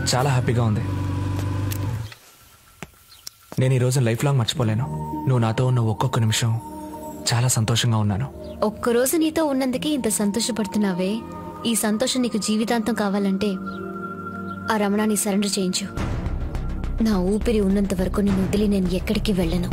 చాలా హ్యాపీగా ఉంది నేను ఈ రోజు లైఫ్ లాంగ్ మర్చిపోలేను నువ్వు నాతో ఉన్న ఒక్కొక్క నిమిషం చాలా సంతోషంగా ఉన్నాను ఒక్కరోజు నీతో ఉన్నందుకే ఇంత సంతోషపడుతున్నావే ఈ సంతోషం నీకు జీవితాంతం కావాలంటే ఆ రమణాన్ని సరెండర్ చేయించు నా ఊపిరి ఉన్నంత వరకు నేను వదిలి నేను ఎక్కడికి వెళ్ళను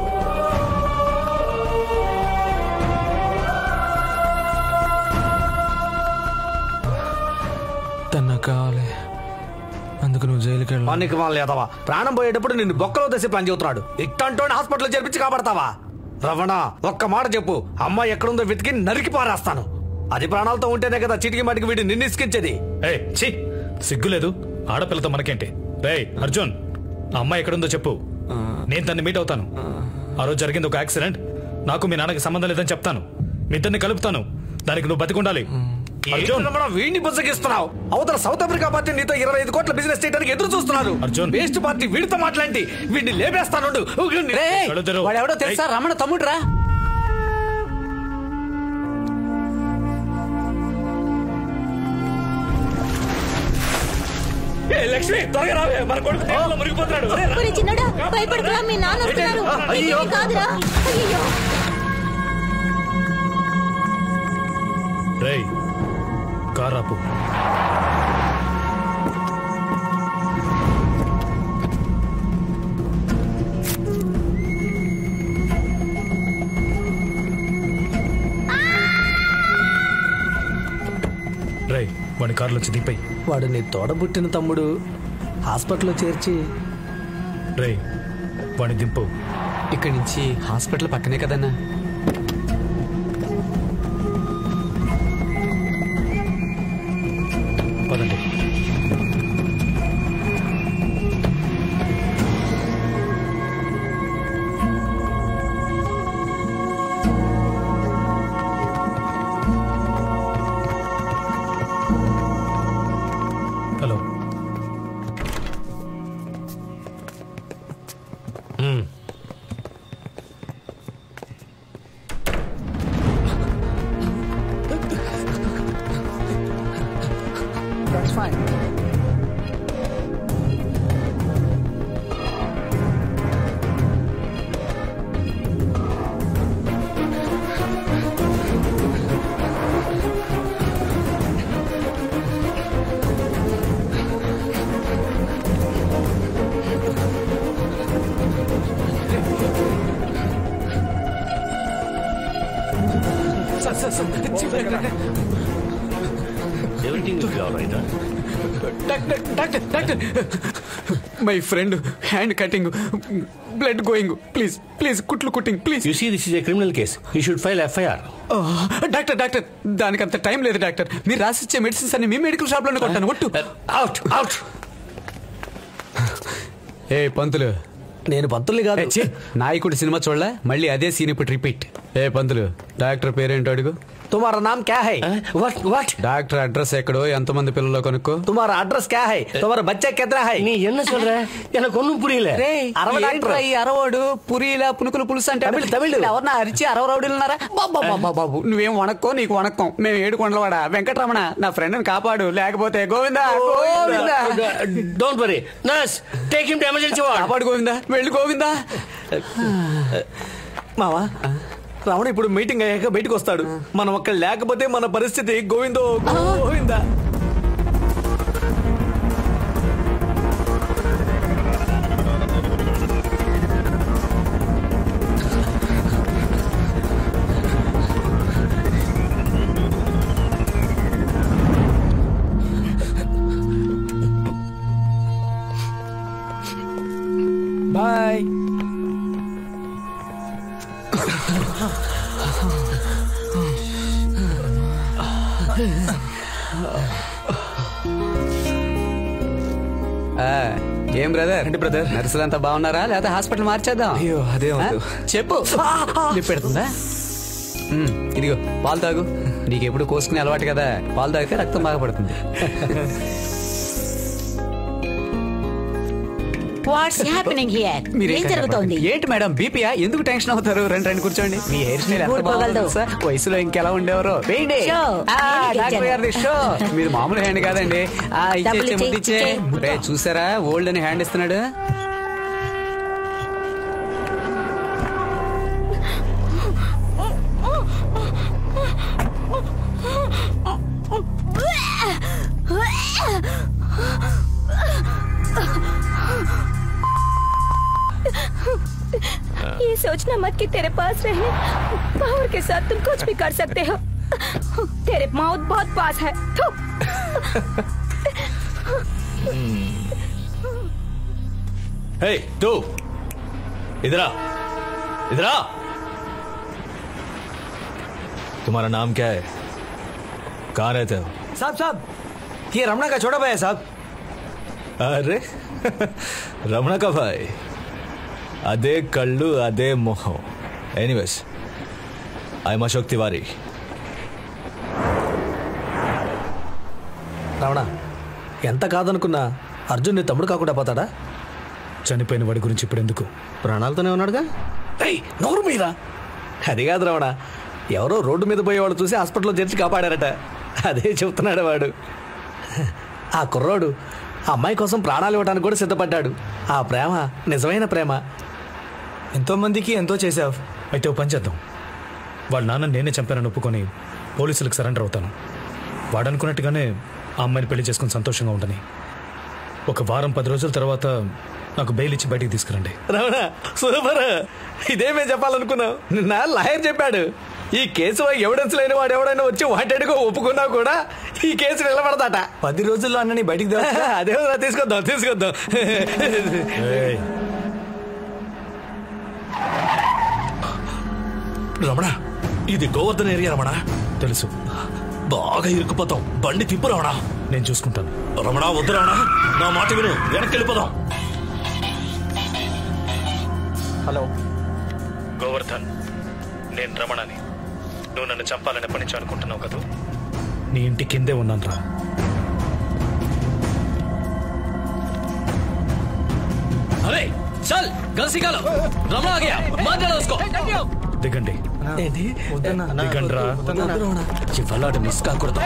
తను నాకు కావాలి అందుకు నువ్వు జైలుకి వెళ్ళాలి పనికి మాల లేదవా ప్రాణం పోయేటప్పుడు నిన్ను బొక్కలో తెసి ప్లాన్ చెబుతున్నాడు ఇట్టంటోని హాస్పిటల్ చేర్పించి కాపాడతావా రవణ ఒక్క మాట చెప్పు అమ్మాయి ఎక్కడుందో వెతికి నరికి పారేస్తాను అది ప్రాణాలతో ఉంటేనే కదా చిటికి మాటికి వీడిని నిన్నిసుకించేది ఏ ఛీ సిగ్గులేదు ఆడపిల్లతో మనకేంటి రేయ్ అర్జున్ ఆ అమ్మాయి ఎక్కడుందో చెప్పు నేను తన్ని మీట్ అవుతాను ఆ రోజు జరిగింది ఒక యాక్సిడెంట్ నాకు మీ నాన్నకి సంబంధం లేదని చెప్తాను మీ ఇద్దరిని కలుపుతాను దానికి నువ్వు బతికుండాలి అర్జున్ రమణ వీడిని బుజ్జగిస్తున్నావు అవతల సౌత్ ఆఫ్రికా పార్టీ నీతో ఇరవై ఐదు కోట్ల బిజినెస్ చేయడానికి ఎదురు చూస్తున్నారు అర్జున్. వేస్ట్ పార్టీ వీడితో మాట్లాడి వీడిని లేపేస్తాను కళ్ళుద్దరు. వాడెవడో తెలుసా ఏయ్. రమణ తమ్ముడురా లక్ష్మి త్వరగా రావే మన కొడుకు నీళ్ళలో మునిగిపోతున్నాడు ఒరే చిన్నడా భయపడకురా మీ నాన్న వస్తున్నారు అయ్యో. నీకేమీ కాదురా అయ్యో రేయ్ కారాపు రేయ్ వాడి కారులో వచ్చి దింపై వాడు నీ తోడబుట్టిన తమ్ముడు హాస్పిటల్లో చేర్చి రేయ్ వాడిని దింపు ఇక్కడి నుంచి హాస్పిటల్ పక్కనే కదన్నా పదండి hello doctor doctor doctor my friend hand cutting blood going please please కుట్లు cutting please You see, this is a criminal case. You should file FIR. Doctor doctor దానికి అంత టైం లేదు డాక్టర్ మీరు రాసిచ్చే మెడిసిన్స్ అన్ని మీ medical shop లోనే కొంటాను ఒట్టు Out, out. ఏ పంతులు నేను పంతుల్ని కాదు ఏ, ఛీ, నాయకుడి సినిమా చూడలే మళ్ళీ అదే సీన్ ఇప్పుడు రిపీట్ ఏ పంతులు డాక్టర్ పేరేంటో అడుగు తుమారా నామ్ క్యా హై Huh? What? What? Doctor address ఎక్కడో ఎంతమంది పిల్లలు కనుక్కో తుమారా అడ్రస్ క్యా హై తుమారా బచ్చా కెత్రా హై நீ என்ன சொல்ற எனக்கு ஒண்ணும் புரியல అరవై డాక్టర్. ఏంట్రా ఈ అరవోడు పురిలా పునుకులు పులుసు అంటే తమిళ్, తమిళ్. ఎవరన్నా అరిచి అరవ రౌడీలు ఉన్నారా బాబా బాబా బాబు నువ్వేం వణక్కో నీకు వణక్కం మేము ఏడు కొండలవాడా వెంకటరమణ నా ఫ్రెండ్ కాపాడు లేకపోతే Govinda Govinda Don't worry. Nurse, take him to emergency ward. కాపాడు గోవిందా వెళ్ళి గోవిందా మావా రావణ ఇప్పుడు మీటింగ్ అయ్యాక బయటకు వస్తాడు మనం అక్కడ లేకపోతే మన పరిస్థితి గోవిందో గోవిందా బాయ్ ఆ, ఏం బ్రదర్ ఏంటి brother? నర్సులంతా బాగున్నారా లేకపోతే హాస్పిటల్ మార్చేద్దాం అయ్యో, అదే ఆ? వద్దు. చెప్పు నొప్పి పెడుతుందా ఉమ్, ఇదిగో పాలు తాగు నీకెప్పుడు కోసుకునే అలవాటు కదా పాలు తాగితే రక్తం బాగా పడుతుంది వాట్స్ హ్యాపెనింగ్ హియర్ మీరేం ఏం కంగారు జరుగుతోంది పడకండి. ఏంటి మేడం బీపీయా ఎందుకు టెన్షన్ అవుతారు రండి రండి కూర్చోండి మీ హెయిర్ స్టైల్ ఎంత ఊరుకోగలదు. బాగుందో తెలుసా? వయసులో ఇంకెలా ఉండేవారు వేయండి షో. ఆ, నేను డాక్టర్ గెలిచాను. గారిది షో మీరు మామూలు హ్యాండ్ కాదండి ఆ, ఇచ్చే, డబ్బులు ఇచ్చే, ముద్దు ఇచ్చే, ఇచ్చే. ఇచ్చే. రే, చూసారా ఓల్డ్ అని హ్యాండ్ ఇస్తున్నాడు ये सोचना मत कि तेरे पास रहे पावर के साथ तुम कुछ भी कर सकते हो तेरे मौत बहुत पास है थू। हे तू इधर आ इधर आ तुम्हारा नाम क्या है कहाँ रहते हो साहब साहब ये रमणा का छोटा भाई है साहब అరే రమణ కబాయ్ అదే కళ్ళు అదే మొహం ఎనీవేస్ ఐఎమ్ అశోక్ తివారీ రమణ ఎంత కాదనుకున్నా అర్జున్ నీ తమ్ముడు కాకుండా పోతాడా చనిపోయిన వాడి గురించి ఇప్పుడు ఎందుకు ప్రాణాలతోనే ఉన్నాడుగా ఏయ్, నోరు మీద అది కాదు రమణ ఎవరో రోడ్డు మీద పోయేవాడు చూసి హాస్పిటల్లో చేర్చి కాపాడారట అదే చెప్తున్నాడు వాడు ఆ కుర్రోడు ఆ అమ్మాయి కోసం ప్రాణాలు ఇవ్వడానికి కూడా సిద్ధపడ్డాడు ఆ ప్రేమ నిజమైన ప్రేమ ఎంతో మందికి ఎంతో చేసావు అయితే ఓ పని చేద్దాం వాళ్ళ నాన్న నేనే చంపానని ఒప్పుకొని పోలీసులకు సరెండర్ అవుతాను వాడనుకున్నట్టుగానే ఆ అమ్మాయిని పెళ్లి చేసుకుని సంతోషంగా ఉండని ఒక వారం పది రోజుల తర్వాత నాకు బెయిల్ ఇచ్చి బయటికి తీసుకురండి రమణ సూపర్ ఇదేమే చెప్పాలనుకున్నావు నిన్న లాయర్ చెప్పాడు ఈ కేసు ఎవిడెన్స్ లేని వాడు ఎవడైనా వచ్చి వాటెడుకో ఒప్పుకున్నా కూడా ఈ కేసు నిలబడదట పది రోజుల్లో అన్నని బయటికి దా అదే తీసుకొద్దాం తీసుకొద్దాం ఏయ్, రమణ ఇది గోవర్ధన్ ఏరియా రమణ తెలుసు బాగా ఇరుక్కుపోతాం బండి తిప్పు రమణ నేను చూసుకుంటాను రమణ వద్దు రమణ నా మాట విను వెనక్కి వెళ్ళిపోదాం హలో గోవర్ధన్ నేను రమణని నువ్వు నన్ను చంపాలని ఎప్పటి నుంచి అనుకుంటున్నావు కదా నీ ఇంటి కిందే ఉన్నాను రా అరే చల్ గల్సి కాలో రమణ ఆ గయా మాట్లాడో ఉస్కో దిగండి ఏంటి దిగండి రా ఇవాళ మిస్ కాకూడదు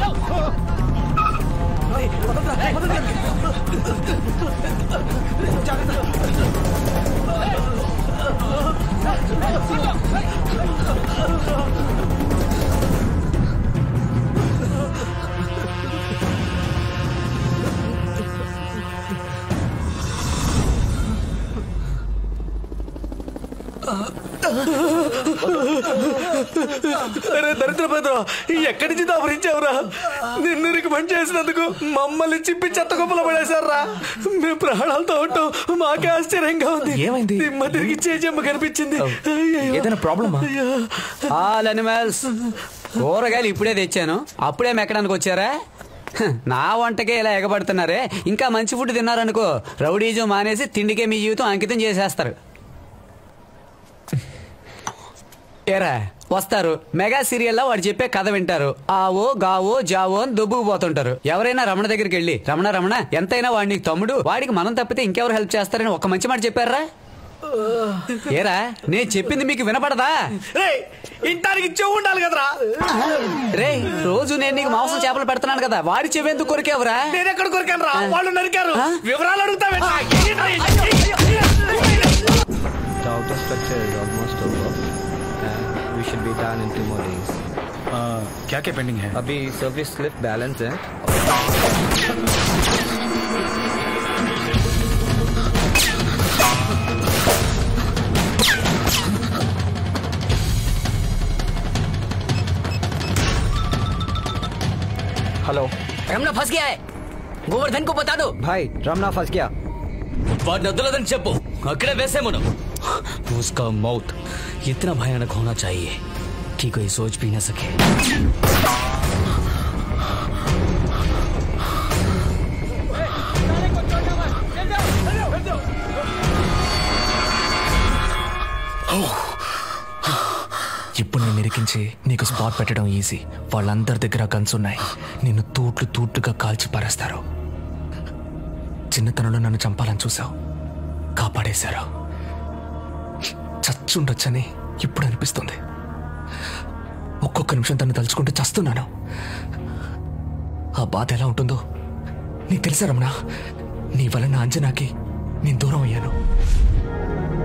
అరే దరిద్ర పేదరా ఎక్కడి నుంచి దాపరించావురా నిన్ను రికమెండ్ చేసినందుకు మమ్మల్ని చిప్పి చెత్త కుప్పలో పడేశారా మేము ప్రాణాలతో ఉంటాం మాకే ఆశ్చర్యంగా ఉంది ఏమైంది? దిమ్మ తిరిగి చేజమ్మ కనిపించింది అయ్యయ్యో. ఏదైనా ప్రాబ్లమా అయ్యో. ఆల్ అనిమల్స్ కూరగాయలు ఇప్పుడే తెచ్చాను అప్పుడే మెక్కడానికి వచ్చారా హ, నా వంటకే ఇలా ఎగబడుతున్నారే ఇంకా మంచి ఫుడ్ తిన్నారనుకో రౌడీజం మానేసి తిండికే మీ జీవితం అంకితం చేసేస్తారు ఏరా వస్తారు మెగా సీరియల్లో వాడు చెప్పే కథ వింటారు ఆవో గావో జావో అని దొబ్బుకుపోతుంటారు ఎవరైనా రమణ దగ్గరికి వెళ్ళి రమణ రమణ ఎంతైనా వాడి నీకు తమ్ముడు వాడికి మనం తప్పితే ఇంకెవరు హెల్ప్ చేస్తారని ఒక మంచి మాట చెప్పారా ఏరా నేను చెప్పింది మీకు వినపడదా రేయ్, ఇంటానికి చెవు ఉండాలి కదరా రే రోజు నేను నీకు మాంసం చేపలు పెడుతున్నాను కదా వాడి చెవెందుకు కొరికేవరా నేను ఎక్కడ కొరికాను రా వాళ్ళు నరికారు ఆ? వివరాలు అడుగుతావేంట్రా? The outer structure is almost over. And we should be done in two more days. क्या क्या पेंडिंग है अभी सर्विस लिफ्ट बैलेंस है हेलो रमना फंस गया है गोवर्धन को बता दो भाई रमना फंस गया వాడిని వదలదని చెప్పు అక్కడే వేసేమను उसका मौत इतना भयानक होना चाहिए कि कोई सोच भी ना सके ఇప్పుడు నేను ఇరికించి నీకు స్పాట్ పెట్టడం ఈజీ వాళ్ళందరి దగ్గర గన్స్ ఉన్నాయి నిన్ను తూట్లు తూట్లుగా కాల్చి పారేస్తారు చిన్నతనంలో నన్ను చంపాలని చూసావు కాపాడేశారు చచ్చుండొచ్చని ఇప్పుడు అనిపిస్తుంది ఒక్కొక్క నిమిషం తను తలుచుకుంటూ చస్తున్నాను ఆ బాధ ఎలా ఉంటుందో నీకు తెలుసా రమణ నీ వల్ల నా అంజనాకి నేను దూరం అయ్యాను